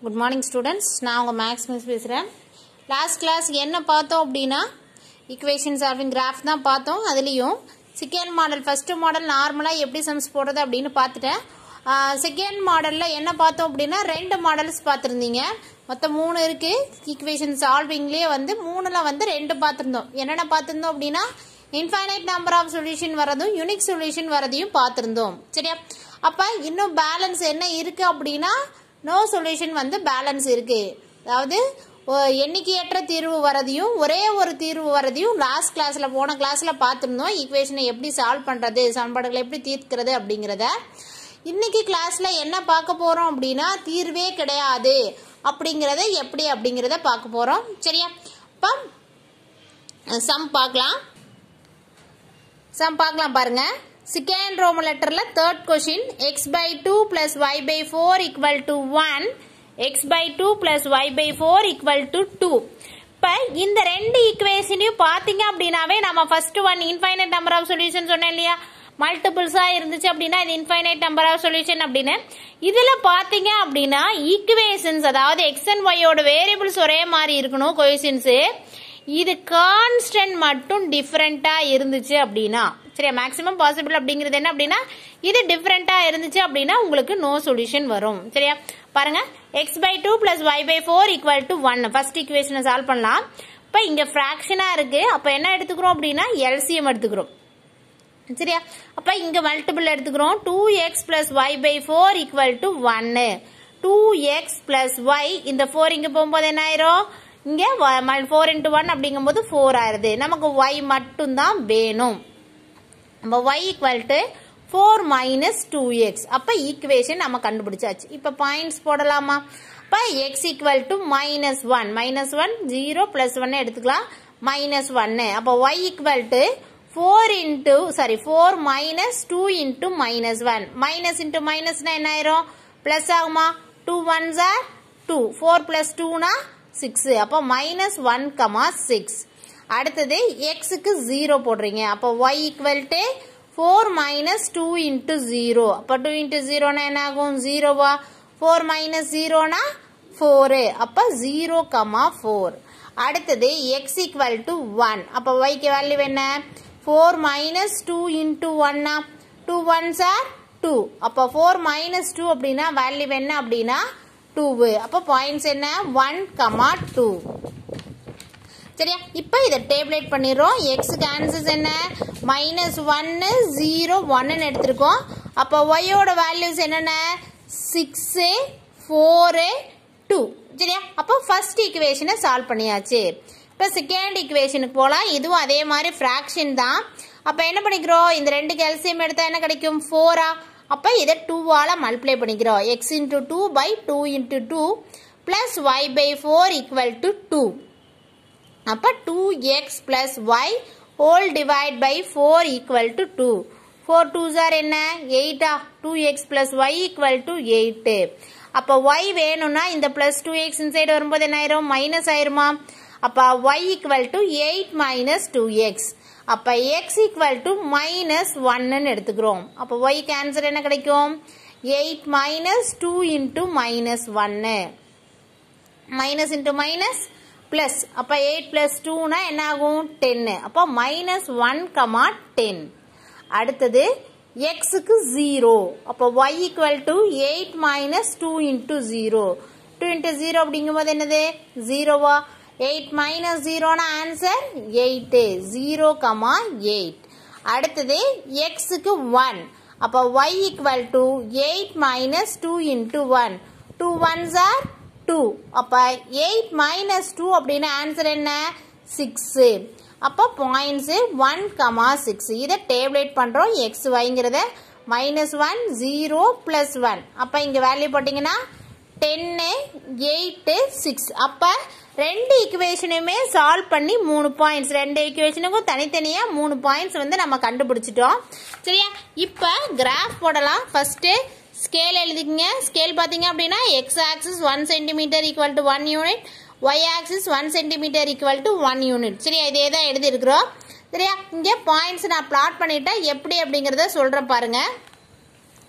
good morning students நான் உங்கள் maths miss பேசுகிறேன் லாஸ்ட் கிளாஸ் என்ன பார்த்தோம் அப்படின்னா ஈக்குவேஷன் சால்விங் கிராஃப் தான் பார்த்தோம் அதுலேயும் செகண்ட் மாடல் ஃபஸ்ட்டு மாடல் நார்மலாக எப்படி சம்ஸ் போடுறது அப்படின்னு பார்த்துட்டேன் செகண்ட் மாடலில் என்ன பார்த்தோம் அப்படின்னா ரெண்டு மாடல்ஸ் பார்த்துருந்தீங்க மொத்தம் மூணு இருக்குது ஈக்குவேஷன் சால்விங்லேயே வந்து மூணில் வந்து ரெண்டு பார்த்துருந்தோம் என்னென்ன பார்த்துருந்தோம் அப்படின்னா இன்ஃபைனைட் நம்பர் ஆஃப் சொல்யூஷன் வரதும் யூனிக் சொல்யூஷன் வரதையும் பார்த்துருந்தோம் சரியா அப்போ இன்னும் பேலன்ஸ் என்ன இருக்குது அப்படின்னா நோ சொல்யூஷன் வந்து பேலன்ஸ் இருக்குது அதாவது ஒ- எண்ணிக்கையற்ற தீர்வு வரதையும் ஒரே ஒரு தீர்வு வரதையும் லாஸ்ட் கிளாஸில் போன கிளாஸில் பார்த்துருந்தோம் ஈக்குவேஷனை எப்படி சால்வ் பண்ணுறது சமன்பாடுகளை எப்படி தீர்க்கிறது அப்படிங்கிறத இன்னைக்கு கிளாஸில் என்ன பார்க்க போகிறோம் அப்படின்னா தீர்வே கிடையாது அப்படிங்கிறத எப்படி அப்படிங்கிறத பார்க்க போகிறோம் சரியா இப்போ சம் பார்க்கலாம் சம் பார்க்கலாம் பாருங்க செகண்ட் ரோம் லெட்டர்ல third question x by two plus y by four equal to one x by two plus y by four equal to two இப்போ இந்த ரெண்டு ஈக்குவேஷனையும் பார்த்தீங்க அப்படின்னாவே நம்ம first one infinite number of solution சொன்னேன் இல்லையா மல்டிபிள்ஸா இருந்துச்சு அப்படின்னா இது இன்ஃபைனைட் நம்பர் ஆஃப் சொல்யூஷன் அப்படின்னு இதுல பாத்தீங்க அப்படின்னா ஈக்குவேஷன்ஸ் அதாவது எக்ஸ் அண்ட் ஒய்யோட வேரியபிள்ஸ் ஒரே மாதிரி இருக்கணும் கொஷின்ஸ் இது கான்ஸ்டன்ட் மட்டும் டிஃப்ரெண்டா இருந்துச்சு அப்படின்னா சரியா மேக்ஸிமம் பாசிபிள் அப்படிங்கிறது என்ன அப்படின்னா இது டிஃப்ரெண்டா இருந்துச்சு அப்படின்னா உங்களுக்கு நோ சொல்யூஷன் வரும் சரியா பாருங்க x by two plus y by four equal to one first ஈக்குவேஷனை சால்வ் பண்ணலாம் இப்போ இங்க ஃப்ராக்ஷனா இருக்கு அப்போ என்ன எடுத்துக்கிறோம் அப்படின்னா எல்சிஎம் எடுத்துக்கிறோம் சரியா அப்ப இங்க மல்டிபிள் எடுத்துக்கிறோம் two x plus y by four equal to ஒன்னு டூ எக்ஸ் பிளஸ் ஒய் இந்த ஃபோர் இங்க போகும்போது என்ன ஆயிரும் இங்க ஃபோர் இன்ட்டு ஒன் அப்படிங்கும்போது ஃபோர் ஆயிருது நமக்கு ஒய் மட்டும்தான் வேணும் நம்ம y equal to four minus two x அப்போ ஈக்குவேஷன் நம்ம கண்டுபிடிச்சாச்சு இப்போ பாயிண்ட்ஸ் போடலாமா இப்போ x equal to minus one minus one zero plus ஒன்னு எடுத்துக்கலாம் மைனஸ் ஒன்னு அப்போ y equal to four into sorry four minus two into minus one minus into மைனஸ்னா என்ன ஆயிரும் ப்ளஸ் ஆகுமா two one sir two four plus டூனா six அப்போ மைனஸ் ஒன் கமா சிக்ஸ் அடுத்தது எக்ஸுக்கு ஜீரோ போடுறீங்க அப்போ y equal to four minus two into zero அப்போ டூ இன்ட்டு ஜீரோனா என்ன ஆகும் ஜீரோவா ஃபோர் மைனஸ் ஜீரோனா ஃபோரு அப்போ ஜீரோ கமா ஃபோர் அடுத்தது எக்ஸ் ஈக்குவல் டு ஒன் அப்போ ஒய்க்கு வேல்யூ என்ன ஃபோர் மைனஸ் டூ இன்ட்டு ஒன்னா டூ ஒன் சார் டூ அப்போ ஃபோர் மைனஸ் டூ அப்படின்னா வேல்யூ என்ன அப்படின்னா டூவு அப்போ பாயிண்ட்ஸ் என்ன ஒன் கமா டூ சரியா இப்போ இதை டேபிளேட் பண்ணிடுறோம் எக்ஸுக்கு ஆன்சர்ஸ் என்ன மைனஸ் ஒன்னு ஜீரோ ஒன்னு எடுத்திருக்கோம் அப்போ ஒய்யோட வேல்யூஸ் என்னென்ன சிக்ஸு ஃபோரு டூ சரியா அப்போ ஃபர்ஸ்ட் ஈக்குவேஷனை சால்வ் பண்ணியாச்சு இப்போ செகண்ட் ஈக்குவேஷனுக்கு போகலாம் இதுவும் அதே மாதிரி ஃப்ராக்ஷன் தான் அப்போ என்ன பண்ணிக்கிறோம் இந்த ரெண்டு கெல்சியம் எடுத்தால் என்ன கிடைக்கும் ஃபோரா அப்போ இதை டூவால் மல்டிப்ளை பண்ணிக்கிறோம் x into two by two into two plus y by four equal to two அப்போ two x plus y whole divide by four equal to two four two sir என்ன எயிட்டா two x plus y equal to eight அப்போ y வேணும்னா இந்த plus two X inside வரும்போது என்ன ஆயிரும் minus ஆயிருமா அப்போ y equal to eight minus two x அப்போ எக்ஸ் ஈக்குவல் டு மைனஸ் ஒன்னு எடுத்துக்கிறோம் அப்போ ஒய்க்கு ஆன்சர் என்ன கிடைக்கும் eight minus two into minus ஒன்னு மைனஸ் இன்ட்டு மைனஸ் பிளஸ் அப்போ எயிட் பிளஸ் டூனா என்ன ஆகும் டென்னு அப்போ மைனஸ் ஒன் கமா டென் அடுத்தது எக்ஸுக்கு ஜீரோ அப்போ y equal to eight minus two into zero two into zero அப்படிங்கும்போது என்னது ஜீரோவா எயிட் மைனஸ் ஜீரோனா answer eight zero comma eight அடுத்தது எக்ஸுக்கு ஒன் அப்போ y equal to eight minus two into one two ones are two அப்போ eight minus two அப்படின்னு answer என்ன சிக்ஸு அப்போ பாயிண்ட்ஸு ஒன் கமா சிக்ஸ் இதை டேப்லேட் பண்ணுறோம் எக்ஸ் ஒய்ங்கிறத minus one zero plus one அப்போ இங்கே வேல்யூ போட்டிங்கன்னா டென்னு எயிட்டு சிக்ஸ் அப்போ ரெண்டு ஈக்குவேஷனையுமே சால்வ் பண்ணி மூணு பாயிண்ட்ஸ் ரெண்டு ஈக்குவேஷனுக்கும் தனித்தனியாக மூணு பாயிண்ட்ஸ் வந்து நம்ம கண்டுபிடிச்சிட்டோம் சரியா இப்போ கிராஃப் போடலாம் ஃபஸ்ட்டு ஸ்கேல் எழுதிக்கங்க ஸ்கேல் பார்த்தீங்க அப்படின்னா x axis one centimetre equal to one unit y axis one centimetre equal to one unit சரியா இதே தான் எழுதியிருக்கிறோம் சரியா இங்கே பாயிண்ட்ஸ் நான் பிளாட் பண்ணிட்டேன் எப்படி அப்படிங்கிறத சொல்கிறேன் பாருங்க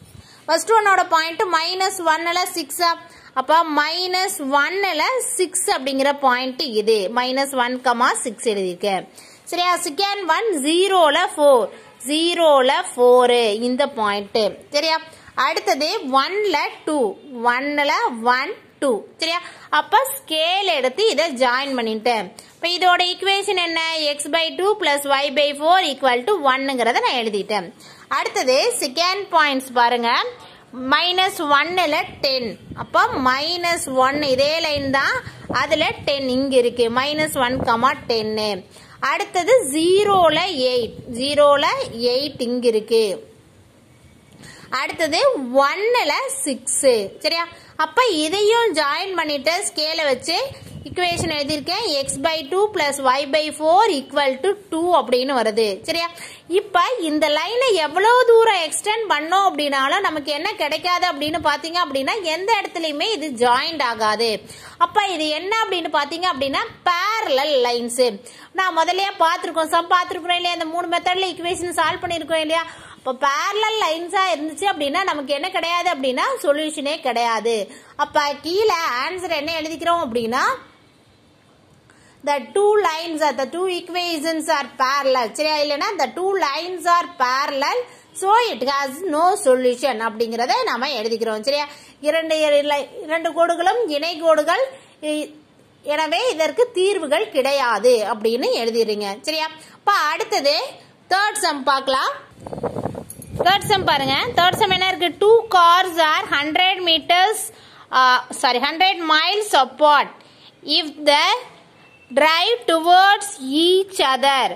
ஃபர்ஸ்ட் ஒன்னோட பாயிண்ட் மைனஸ் ஒன்னில் சிக்ஸா அப்போ மைனஸ் ஒன்னில் சிக்ஸ் அப்படிங்கிற பாயிண்ட் இது மைனஸ் ஒன் கமா சிக்ஸ் எழுதியிருக்கேன் சரியா செகண்ட் ஒன் ஜீரோவில் ஃபோர் ஜீரோவில் ஃபோரு இந்த பாயிண்ட்டு சரியா அடுத்தது ஒன்ல டூ ஒன்னில் ஒன் டூ சரியா அப்போ ஸ்கேல் எடுத்து இதை ஜாயின் பண்ணிட்டேன் இப்போ இதோட ஈக்குவேஷன் என்ன x by two plus y by four equal to ஒன்னுங்கிறத நான் எழுதிட்டேன் அடுத்தது செகண்ட் பாயிண்ட்ஸ் பாருங்க மைனஸ் ஒன்னில் டென் அப்போ மைனஸ் ஒன் இதே லைன் தான் அதில் டென் இங்கே இருக்கு மைனஸ் ஒன் கமா டென்னு அடுத்தது ஜீரோவில் எயிட் ஜீரோவில் எயிட் இங்கே இருக்கு அடுத்தது ஒன்னில் சிக்ஸு சரியா அப்போ இதையும் ஜாயின் பண்ணிட்டு ஸ்கேலை வச்சு இக்குவேஷன் எழுதியிருக்கேன் x by two plus y by four equal to two அப்படின்னு வருது சரியா இப்போ இந்த லைனை எவ்வளோ தூரம் எக்ஸ்டெண்ட் பண்ணோம் அப்படின்னாலும் நமக்கு என்ன கிடைக்காது அப்படின்னு பார்த்தீங்க அப்படின்னா எந்த இடத்துலையுமே இது ஜாயிண்ட் ஆகாது அப்போ இது என்ன அப்படின்னு பார்த்தீங்க அப்படின்னா பேரலல் லைன்ஸு நான் முதல்லயே பார்த்துருக்கோம் சம் பார்த்துருக்குறோம் இல்லையா இந்த மூணு மெத்தடில் இக்குவேஷன் சால்வ் பண்ணியிருக்கோம் இல்லையா இப்போ பேரலல் லைன்ஸாக இருந்துச்சு அப்படின்னா நமக்கு என்ன கிடையாது அப்படின்னா சொல்யூஷனே கிடையாது அப்போ கீழே ஆன்சர் என்ன எழுதிக்கிறோம் அப்படின்னா the two lines are the two equations are parallel சரியா இல்லைன்னா the two lines are parallel so it has no solution அப்படிங்கிறத நாம எழுதிக்கிறோம் சரியா இரண்டு இர- இரண்டு கோடுகளும் இணை கோடுகள் இ- எனவே இதற்கு தீர்வுகள் கிடையாது அப்படின்னு எழுதிடுறீங்க சரியா இப்போ அடுத்தது தேர்ட் சம் பார்க்கலாம் தேர்ட் சம் பாருங்க தேர்ட் சம் என்ன இருக்கு two cars are hundred metres sorry hundred miles apart if the drive towards each other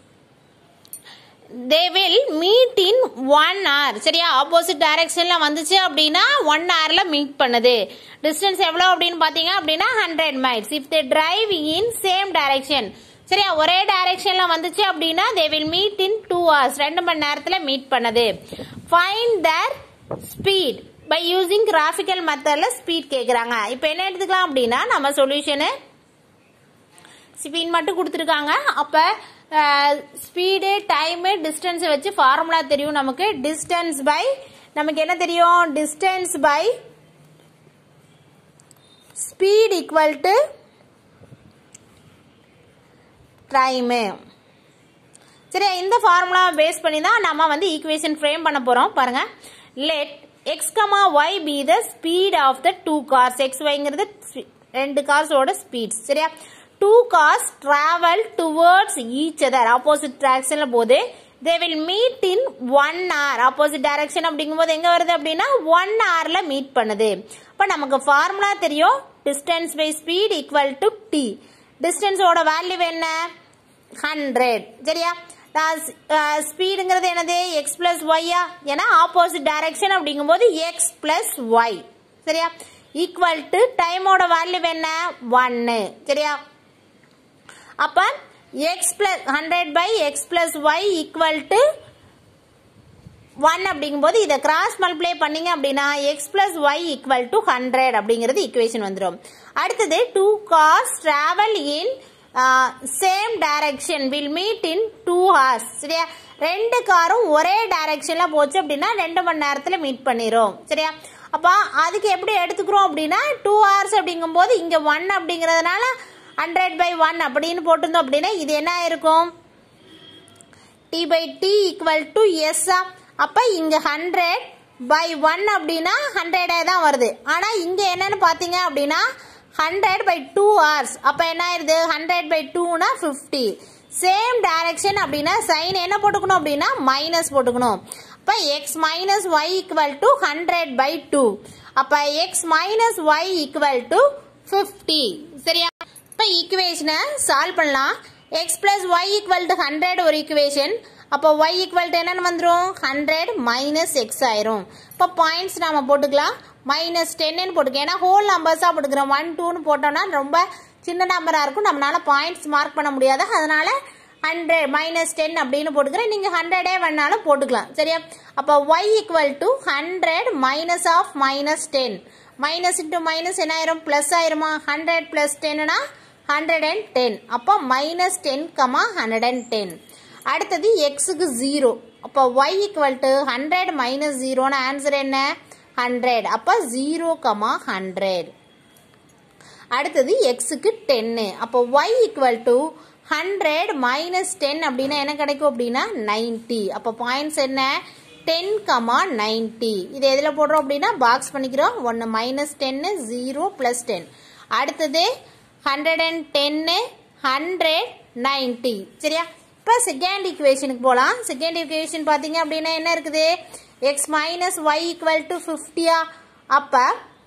they will meet in one hour சரியா ஆப்போசிட் டைரக்ஷன்ல வந்துச்சு அப்படின்னா ஒன் ஹவர்ல மீட் பண்ணுது டிஸ்டன்ஸ் எவ்வளோ அப்படின்னு பார்த்தீங்க அப்படின்னா hundred miles if they drive in same direction சரியா ஒரே டைரக்ஷன்ல வந்துச்சு அப்படின்னா they will meet in two hours ரெண்டு மணி நேரத்தில் மீட் பண்ணுது find their speed by using graphical மெத்தடில் ஸ்பீட் கேட்குறாங்க இப்போ என்ன எடுத்துக்கலாம் அப்படின்னா நம்ம சொல்யூஷனு ஸ்பீட் மட்டும் கொடுத்துருக்காங்க அப்போ ஸ்பீடு டைமு டிஸ்டன்ஸை வச்சு ஃபார்முலா தெரியும் நமக்கு டிஸ்டன்ஸ் பை நமக்கு என்ன தெரியும் distance by speed equal to time சரி இந்த ஃபார்முலா பேஸ் பண்ணி தான் நம்ம வந்து ஈக்குவேஷன் ஃப்ரேம் பண்ண போகிறோம் பாருங்க let x comma y be the speed of the two cars x ஒய்ங்கிறது ரெண்டு கார்ஸோட ஸ்பீட்ஸ் சரியா two cars travel towards each other opposite டைரக்ஷனில் போது they will meet in one hour opposite direction அப்படிங்கும்போது எங்கே வருது அப்படின்னா ஒன் ஹவரில் மீட் பண்ணுது இப்போ நமக்கு ஃபார்முலா தெரியும் distance by speed equal to t டிஸ்டன்ஸோட வேல்யூ என்ன ஹண்ட்ரட் சரியா ஸ்பீடுங்கிறது என்னது எக்ஸ் பிளஸ் ஒய்யா ஏன்னா ஆப்போசிட் டைரக்ஷன் அப்படிங்கும்போது எக்ஸ் பிளஸ் ஒய் சரியா ஈக்குவல் டு டைமோட வேல்யூ என்ன ஒன்னு சரியா அப்ப x plus hundred by x plus y equal to one அப்படிங்கும்போது இதை கிராஸ் மல்டிப்ளை பண்ணீங்க அப்படின்னா x plus y equal to hundred அப்படிங்கிறது ஈக்குவேஷன் வந்துடும் அடுத்தது two cars travel in same direction will meet in two hours சரியா ரெண்டு காரும் ஒரே டைரக்ஷன்ல போச்சு அப்படின்னா ரெண்டு மணி நேரத்தில் மீட் பண்ணிரும் சரியா அப்போ அதுக்கு எப்படி எடுத்துக்கிறோம் அப்படின்னா டூ ஹவர்ஸ் அப்படிங்கும்போது இங்கே ஒன் அப்படிங்கிறதுனால ஹண்ட்ரட் பை ஒன் அப்படின்னு போட்டிருந்தோம் அப்படின்னா இது என்ன இருக்கும் d by t equal to எஸ்ஸா அப்போ இங்கே ஹண்ட்ரட் பை ஒன் அப்படின்னா ஹண்ட்ரடே தான் வருது ஆனால் இங்கே என்னன்னு பார்த்தீங்க அப்படின்னா ஹண்ட்ரட் பை டூ ஹவர்ஸ் அப்போ என்ன ஆயிருது ஹண்ட்ரட் பை டூனா ஃபிஃப்டி சேம் டைரக்ஷன் அப்படின்னா சைன் என்ன போட்டுக்கணும் அப்படின்னா மைனஸ் போட்டுக்கணும் அப்போ x minus y equal to hundred by two அப்போ x minus y equal to fifty சரியா இப்போ ஈக்குவேஷனை சால்வ் பண்ணலாம் x plus y equal to hundred ஒரு ஈக்குவேஷன் அப்போ ஒய் ஈக்குவல் டு என்னன்னு வந்துடும் ஹண்ட்ரட் மைனஸ் எக்ஸ் ஆயிரும் இப்போ பாயிண்ட்ஸ் நாம போட்டுக்கலாம் மைனஸ் டென்னு போட்டுக்கலாம் ஏன்னா ஹோல் நம்பர்ஸாக போட்டுக்கிறோம் ஒன் டூன்னு போட்டோம்னா ரொம்ப சின்ன நம்பராக இருக்கும் நம்மளால பாயிண்ட்ஸ் மார்க் பண்ண முடியாது அதனால ஹண்ட்ரட் மைனஸ் டென் அப்படின்னு போட்டுக்கிறேன் நீங்கள் ஹண்ட்ரடே வேணாலும் போட்டுக்கலாம் சரியா அப்போ y equal to hundred minus of minus ten minus into minus என்ன ஆயிரும் ப்ளஸ் ஆயிருமா ஹண்ட்ரட் ப்ளஸ் டென்னா ஹண்ட்ரட் அண்ட் டென் அப்போ minus ten comma hundred and ten அடுத்தது எக்ஸுக்கு ஜீரோ அப்போ y equal to hundred minus ஜீரோன்னு ஆன்சர் என்ன ஹண்ட்ரட் அப்போ ஜீரோ கமா ஹண்ட்ரட் அடுத்தது எக்ஸுக்கு டென்னு அப்போ y equal to hundred minus ten அப்படின்னா என்ன கிடைக்கும் அப்படின்னா நைன்டி அப்போ பாயிண்ட்ஸ் என்ன டென் கமா நைன்டி இது எதில் போடுறோம் அப்படின்னா பாக்ஸ் பண்ணிக்கிறோம் ஒன்று மைனஸ் டென்னு ஜீரோ ப்ளஸ் டென் அடுத்தது ஹண்ட்ரட் அண்ட் டென்னு ஹண்ட்ரட் நைன்டி சரியா இப்போ செகண்ட் ஈக்குவேஷனுக்கு போகலாம் செகண்ட் ஈக்குவேஷன் பார்த்தீங்க அப்படின்னா என்ன இருக்குது x minus y equal to ஃபிஃப்டியா அப்போ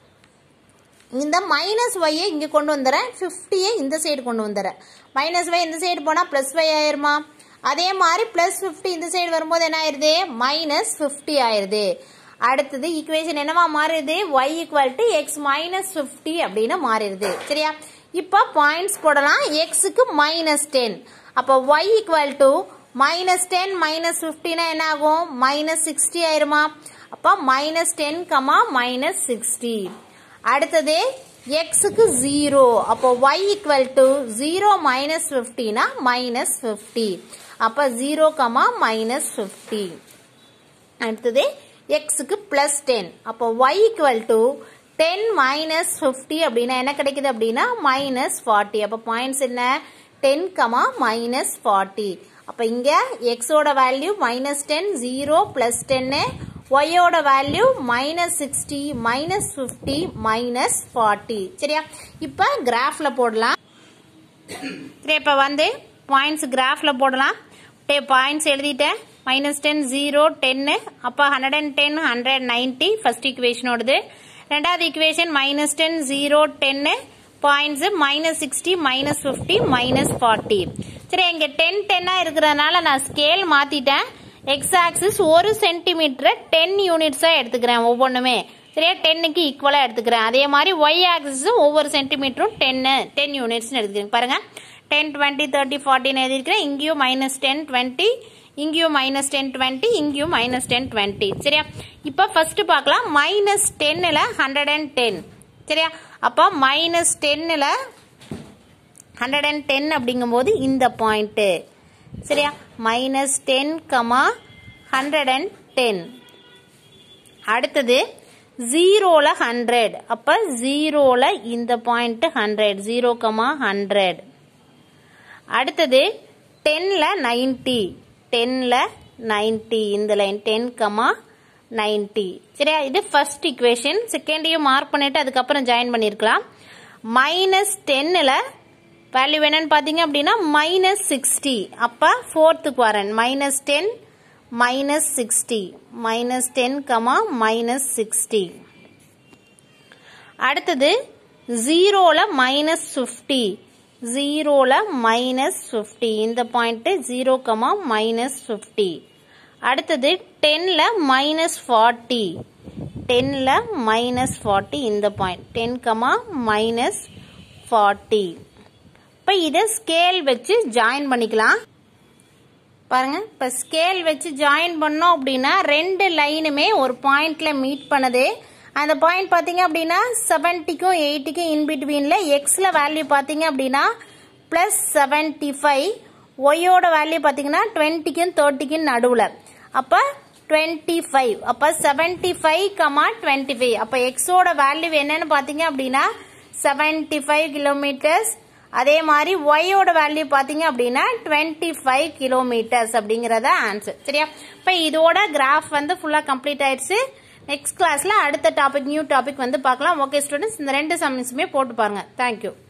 இந்த மைனஸ் ஒய்யை இங்கே கொண்டு வந்துடுறேன் ஃபிஃப்டியை இந்த சைடு கொண்டு வந்துடுறேன் மைனஸ் ஒய் இந்த சைடு போனால் ப்ளஸ் ஒய் ஆயிருமா அதே மாதிரி ப்ளஸ் ஃபிஃப்டி இந்த சைடு வரும்போது என்ன ஆயிருது மைனஸ் ஃபிஃப்டி ஆயிருது அடுத்தது ஈக்குவேஷன் என்னவா மாறுது y equal to x minus fifty அப்படின்னு மாறிடுது சரியா இப்போ பாயிண்ட்ஸ் போடலாம் எக்ஸுக்கு மைனஸ் டென் அப்போ y equal to minus ten minus ஃபிஃப்டினா என்ன ஆகும் மைனஸ் சிக்ஸ்டி ஆயிருமா அப்போ minus ten comma minus sixty அடுத்தது எக்ஸுக்கு ஜீரோ அப்போ y equal to zero minus ஃபிஃப்டினா மைனஸ் ஃபிஃப்டி அப்போ ஜீரோ கமா மைனஸ் ஃபிஃப்டி அடுத்தது எக்ஸுக்கு பிளஸ் டென் அப்போ y equal to ten minus fifty அப்படின்னா என்ன கிடைக்குது அப்படின்னா மைனஸ் ஃபார்ட்டி அப்போ பாயிண்ட்ஸ் என்ன டென் கமா மைனஸ் ஃபார்ட்டி அப்போ இங்கே எக்ஸோட value minus ten zero plus டென்னு ஒய்யோட value minus sixty minus fifty minus forty சரியா இப்போ கிராஃபில் போடலாம் சரி இப்போ வந்து பாயிண்ட்ஸ் கிராஃபில் போடலாம் பாயிண்ட்ஸ் எழுதிட்டேன் மைனஸ் டென் ஜீரோ டென்னு அப்போ hundred and ten hundred ninety first ஈக்குவேஷனோடது ரெண்டாவது ஈக்குவேஷன் மைனஸ் டென் ஜீரோ டென்னு points minus sixty minus fifty minus forty சரி இங்கே டென் டென்னாக இருக்கிறதுனால நான் ஸ்கேல் மாற்றிட்டேன் எக்ஸ் ஆக்சிஸ் ஒரு சென்டிமீட்டரை டென் யூனிட்ஸாக எடுத்துக்கிறேன் ஒவ்வொன்றுமே சரியா டென்னுக்கு ஈக்குவலாக எடுத்துக்கிறேன் அதே மாதிரி ஒய் ஆக்சிஸும் ஒவ்வொரு சென்டிமீட்டரும் டென்னு டென் யூனிட்ஸ்னு எடுத்துக்கிறேன் பாருங்கள் டென் டுவெண்ட்டி தேர்ட்டி ஃபார்ட்டின்னு எழுதியிருக்கிறேன் இங்கேயும் மைனஸ் டென் டுவெண்ட்டி இங்கேயும் மைனஸ் டென் டுவெண்ட்டி இங்கேயும் மைனஸ் டென் டுவெண்ட்டி சரியா இப்போ ஃபர்ஸ்ட் பார்க்கலாம் மைனஸ் டென்னில் ஹண்ட்ரட் அண்ட் டென் சரியா அப்போ மைனஸ் டென்னில் ஹண்ட்ரட் அண்ட் டென் அப்படிங்கும்போது இந்த பாயிண்ட்டு சரியா minus ten comma hundred and ten அடுத்தது ஜீரோவில் ஹண்ட்ரட் அப்போ ஜீரோவில் இந்த point hundred zero comma hundred அடுத்தது டென்னில் நைன்ட்டி டென்னில் நைன்ட்டி இந்த லைன் டென் கமா நைன்ட்டி சரியா இது ஃபர்ஸ்ட் இக்குவேஷன் செகண்டையும் மார்க் பண்ணிட்டு அதுக்கப்புறம் ஜாயின் பண்ணியிருக்கலாம் மைனஸ் டென்னில் வேல்யூ என்னன்னு பார்த்தீங்க அப்படின்னா மைனஸ் சிக்ஸ்டி அப்போ ஃபோர்த்துக்கு வரேன் minus ten minus sixty minus ten comma minus sixty அடுத்தது ஜீரோவில் மைனஸ் ஃபிஃப்டி ஜீரோவில் மைனஸ் ஃபிஃப்டி இந்த point zero comma minus fifty அடுத்தது டென்னில் மைனஸ் ஃபார்ட்டி டென்னில் மைனஸ் ஃபார்ட்டி இந்த point ten comma minus forty இப்போ இதை ஸ்கேல் வச்சு ஜாயின் பண்ணிக்கலாம் பாருங்க இப்போ ஸ்கேல் வச்சு ஜாயின் பண்ணோம் அப்படின்னா ரெண்டு லைனுமே ஒரு பாயிண்ட்ல மீட் பண்ணுது அந்த பாயிண்ட் பார்த்தீங்க அப்படின்னா செவன்ட்டிக்கும் எயிட்டிக்கும் இன்பிட்வீனில் எக்ஸில் வேல்யூ பார்த்தீங்க அப்படின்னா ப்ளஸ் செவன்ட்டி ஃபைவ் ஒய்யோட வேல்யூ பார்த்தீங்கன்னா டுவெண்ட்டிக்கும் தேர்ட்டிக்கும் நடுவில் அப்போ டுவெண்ட்டி ஃபைவ் அப்போ seventy five comma twenty five அப்போ எக்ஸோட வேல்யூ என்னன்னு பார்த்தீங்க அப்படின்னா செவன்ட்டி ஃபைவ் கிலோமீட்டர்ஸ் அதே மாதிரி ஒய்யோட வேல்யூ பார்த்தீங்க அப்படின்னா டுவெண்ட்டி ஃபைவ் கிலோமீட்டர்ஸ் அப்படிங்கிறத ஆன்சர் சரியா இப்போ இதோட கிராஃப் வந்து ஃபுல்லாக கம்ப்ளீட் ஆயிடுச்சு நெக்ஸ்ட் கிளாஸில் அடுத்த டாபிக் நியூ டாபிக் வந்து பார்க்கலாம் ஓகே ஸ்டூடெண்ட்ஸ் இந்த ரெண்டு சம்மிங்ஸுமே போட்டு பாருங்க தேங்க்யூ